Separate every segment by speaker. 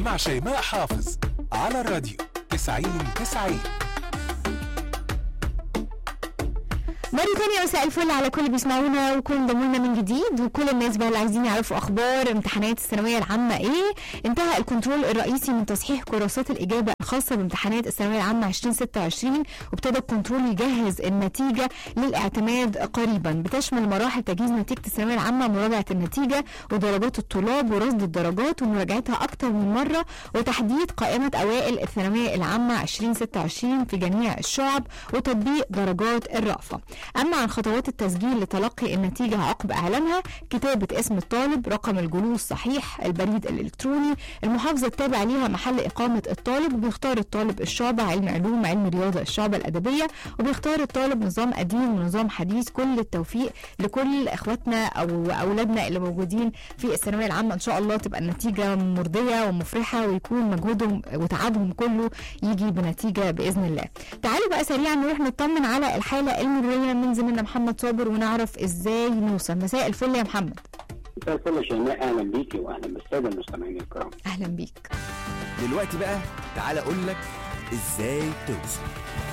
Speaker 1: مع شيماء حافظ على الراديو 90 90
Speaker 2: مرة تانية مساء الفل على كل اللي بيسمعونا وكل انضموا لنا من جديد وكل الناس بقى اللي عايزين يعرفوا اخبار امتحانات الثانوية العامة ايه انتهى الكنترول الرئيسي من تصحيح كراسات الاجابة الخاصة بامتحانات الثانوية العامة 2026 وابتدى الكنترول يجهز النتيجة للاعتماد قريبا بتشمل مراحل تجهيز نتيجة الثانوية العامة مراجعة النتيجة ودرجات الطلاب ورصد الدرجات ومراجعتها اكتر من مرة وتحديد قائمة اوائل الثانوية العامة 2026 في جميع الشعب وتطبيق درجات الرأفة أما عن خطوات التسجيل لتلقي النتيجة عقب إعلانها كتابة اسم الطالب رقم الجلوس صحيح البريد الإلكتروني المحافظة التابع ليها محل إقامة الطالب وبيختار الطالب الشعبة علم علوم علم رياضة الشعبة الأدبية وبيختار الطالب نظام قديم ونظام حديث كل التوفيق لكل إخواتنا أو أولادنا اللي موجودين في الثانوية العامة إن شاء الله تبقى النتيجة مرضية ومفرحة ويكون مجهودهم وتعبهم كله يجي بنتيجة بإذن الله تعالوا بقى سريعا نروح نطمن على الحالة المرورية من زميلنا محمد صابر ونعرف ازاي نوصل مساء الفل يا محمد
Speaker 3: مساء الفل يا شيماء اهلا بيكي واهلا بالساده المستمعين الكرام
Speaker 2: اهلا بيك
Speaker 4: دلوقتي بقى تعالى اقول لك ازاي توصل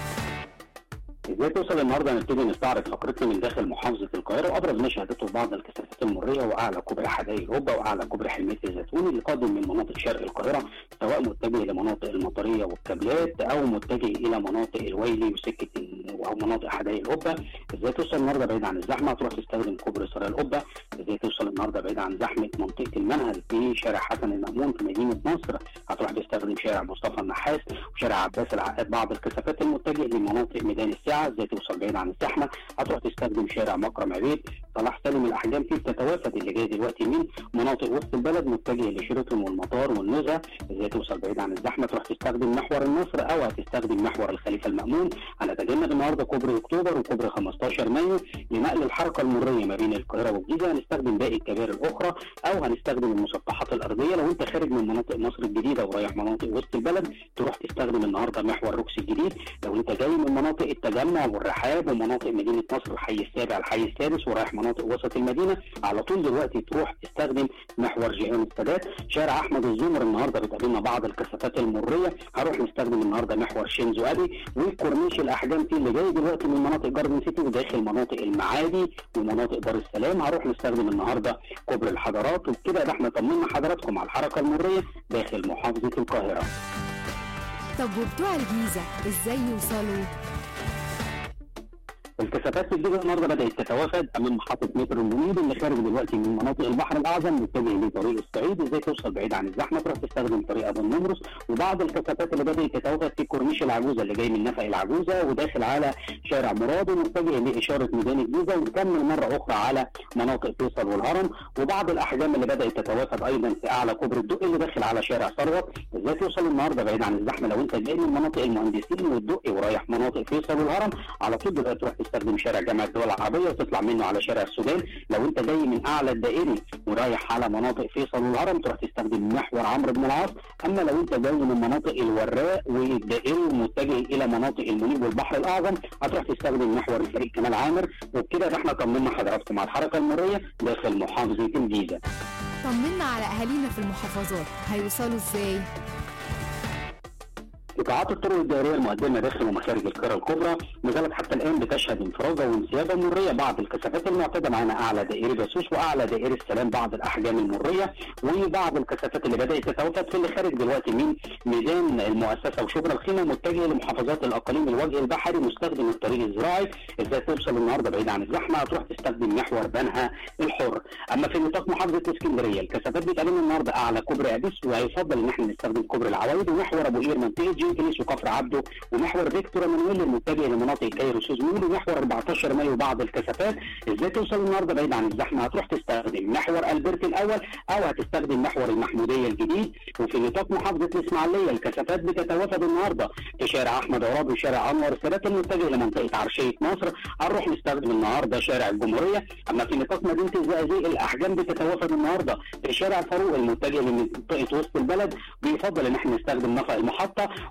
Speaker 3: ازاي توصل النهارده هنبتدي نستعرض فقرتنا من داخل محافظه القاهره وابرز ما شهدته بعض الكثافات المريه واعلى كوبري حدائق الهبه واعلى كوبري حلميه الزيتون اللي قادم من مناطق شرق القاهره سواء متجه لمناطق المطريه والكابلات او متجه الى مناطق الويلي وسكه ال- او مناطق حدائق القبه ازاي توصل النهارده بعيد عن الزحمه تروح تستخدم كوبري سرايا القبه ازاي توصل النهارده بعيد عن زحمه منطقه المنهل في شارع حسن المأمون في مدينه نصر هتروح تستخدم شارع مصطفى النحاس وشارع عباس العقاد بعض الكثافات المتجه لمناطق ميدان الساعه ازاي توصل بعيد عن الزحمه هتروح تستخدم شارع مكرم عبيد صلاح سالم الاحجام فيه بتتوافد اللي جاي دلوقتي من مناطق وسط البلد متجه لشيراتون والمطار والنزهه ازاي توصل بعيد عن الزحمه تروح تستخدم محور النصر او هتستخدم محور الخليفه المأمون هنتجنب النهارده كوبري اكتوبر وكوبري 15 مايو لنقل الحركه المريه ما بين القاهره والجيزه هنستخدم باقي الكباري الاخرى او هنستخدم المسطحات الارضيه لو انت خارج من مناطق مصر الجديده ورايح مناطق وسط البلد تروح تستخدم النهارده محور روكسي الجديد لو انت جاي من مناطق التجمع والرحاب ومناطق مدينه نصر الحي السابع الحي السادس ورايح مناطق وسط المدينه على طول دلوقتي تروح تستخدم محور جيهان السادات شارع احمد الزمر النهارده بتقابلنا بعض الكثافات المريه هروح نستخدم النهارده محور شينزو ابي وكورنيش الاحجام فيه اللي جاي دلوقتي من مناطق جاردن سيتي وداخل مناطق المعادي ومناطق دار السلام هروح نستخدم النهارده كوبري الحضارات وبكده ده احنا طمنا حضراتكم على الحركه المريه داخل محافظه القاهره
Speaker 5: طب وبتوع الجيزة ازاي يوصلوا؟
Speaker 3: الكثافات في الجيزه النهارده بدات تتوافد امام محطه مترو المنيب اللي خارج دلوقتي من مناطق البحر الاعظم متجه لطريق الصعيد ازاي توصل بعيد عن الزحمه تروح تستخدم طريق ابو النمرس وبعض الكثافات اللي بدات تتوافد في كورنيش العجوزه اللي جاي من نفق العجوزه وداخل على شارع مراد ومتجه لاشاره ميدان الجيزه ونكمل مره اخرى على مناطق فيصل والهرم وبعض الاحجام اللي بدات تتوافد ايضا في اعلى كوبري الدقي اللي داخل على شارع ثروت ازاي توصل النهارده بعيد عن الزحمه لو انت جاي من مناطق المهندسين والدقي ورايح مناطق فيصل والهرم على طول دلوقتي تروح تستخدم شارع جامعه الدول العربيه وتطلع منه على شارع السودان لو انت جاي من اعلى الدائري ورايح على مناطق فيصل والهرم تروح تستخدم محور عمرو بن العاص اما لو انت جاي من مناطق الوراق والدائري ومتجه الى مناطق المنيب والبحر الاعظم هتروح تستخدم محور الفريق كمال عامر وبكده ده احنا طمنا حضراتكم على الحركه المريه داخل محافظه الجيزه
Speaker 5: طمنا على اهالينا في المحافظات هيوصلوا ازاي؟
Speaker 3: قطاعات الطرق الدائريه المقدمه داخل ومخارج القاهره الكبرى ما زالت حتى الان بتشهد انفراجه وانسيابه مريه بعض الكثافات المعتاده معانا اعلى دائري بسوس واعلى دائري السلام بعض الاحجام المريه وبعض الكثافات اللي بدات تتوافد في اللي خارج دلوقتي من ميدان المؤسسه وشبرا الخيمه متجه لمحافظات الاقاليم الوجه البحري مستخدم الطريق الزراعي ازاي توصل النهارده بعيد عن الزحمه هتروح تستخدم محور بنها الحر اما في نطاق محافظه اسكندريه الكثافات بتقابلنا النهارده اعلى كوبري ابيس وهيفضل ان احنا نستخدم كوبري العوايد ومحور ابو قير منطقه جنكليس وكفر عبده ومحور فيكتور مانويل المتجه لمناطق كايرو سوزمول ومحور 14 مايو بعض الكثافات ازاي توصل النهارده بعيد عن الزحمه هتروح تستخدم محور البرت الاول او هتستخدم محور المحموديه الجديد وفي نطاق محافظه الاسماعيليه الكثافات بتتوافد النهارده في شارع احمد عراب وشارع انور السادات المتجه لمنطقه عرشيه مصر هنروح نستخدم النهارده شارع الجمهوريه اما في نطاق مدينه الزقازيق الاحجام بتتوافد النهارده في شارع فاروق المتجه لمنطقه وسط البلد بيفضل ان احنا نستخدم نفق المحطه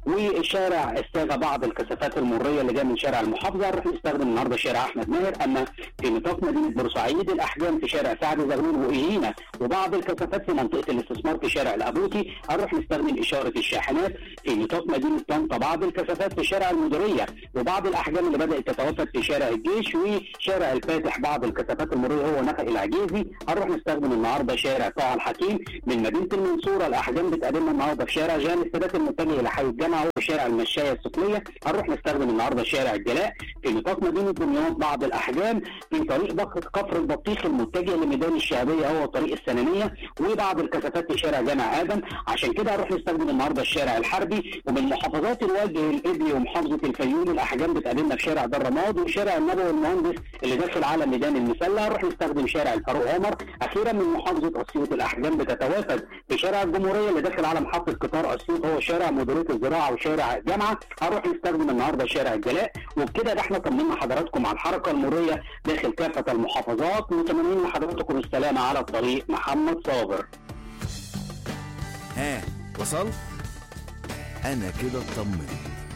Speaker 3: والشارع الساغه بعض الكثافات المريه اللي جايه من شارع المحافظه هنروح نستخدم النهارده شارع احمد ماهر اما في نطاق مدينه بورسعيد الاحجام في شارع سعد زغلول وايهينا وبعض الكثافات في منطقه الاستثمار في شارع الابوتي هنروح نستخدم اشاره الشاحنات في نطاق مدينه طنطا بعض الكثافات في شارع المديريه وبعض الاحجام اللي بدات تتوافد في شارع الجيش وشارع الفاتح بعض الكثافات المريه هو نفق العجيزي هنروح نستخدم النهارده شارع طه الحكيم من مدينه المنصوره الاحجام بتقابلنا النهارده في شارع جان السادات المتجه الى حي الجامعه وشارع المشايه السفليه هنروح نستخدم النهارده شارع الجلاء في نطاق مدينه دمياط بعض الاحجام في طريق بق- كفر البطيخ المتجه لميدان الشعبيه هو طريق السنانيه وبعض الكثافات في شارع جامع ادم عشان كده هنروح نستخدم النهارده الشارع الحربي ومن محافظات الوجه الابلي ومحافظه الفيوم الاحجام بتقابلنا في شارع در رماد وشارع النبوي المهندس اللي داخل على ميدان المسله هنروح نستخدم شارع الفاروق عمر اخيرا من محافظه اسيوط الاحجام بتتوافد في شارع الجمهوريه اللي داخل على محطه قطار اسيوط هو شارع مديريه الزراعه وشارع الجامعه هنروح نستخدم النهارده شارع الجلاء وبكده ده احنا طمنا حضراتكم على الحركه المريه داخل كافه المحافظات متمنين لحضراتكم السلامه على الطريق محمد صابر
Speaker 4: ها وصلت انا كده اطمنت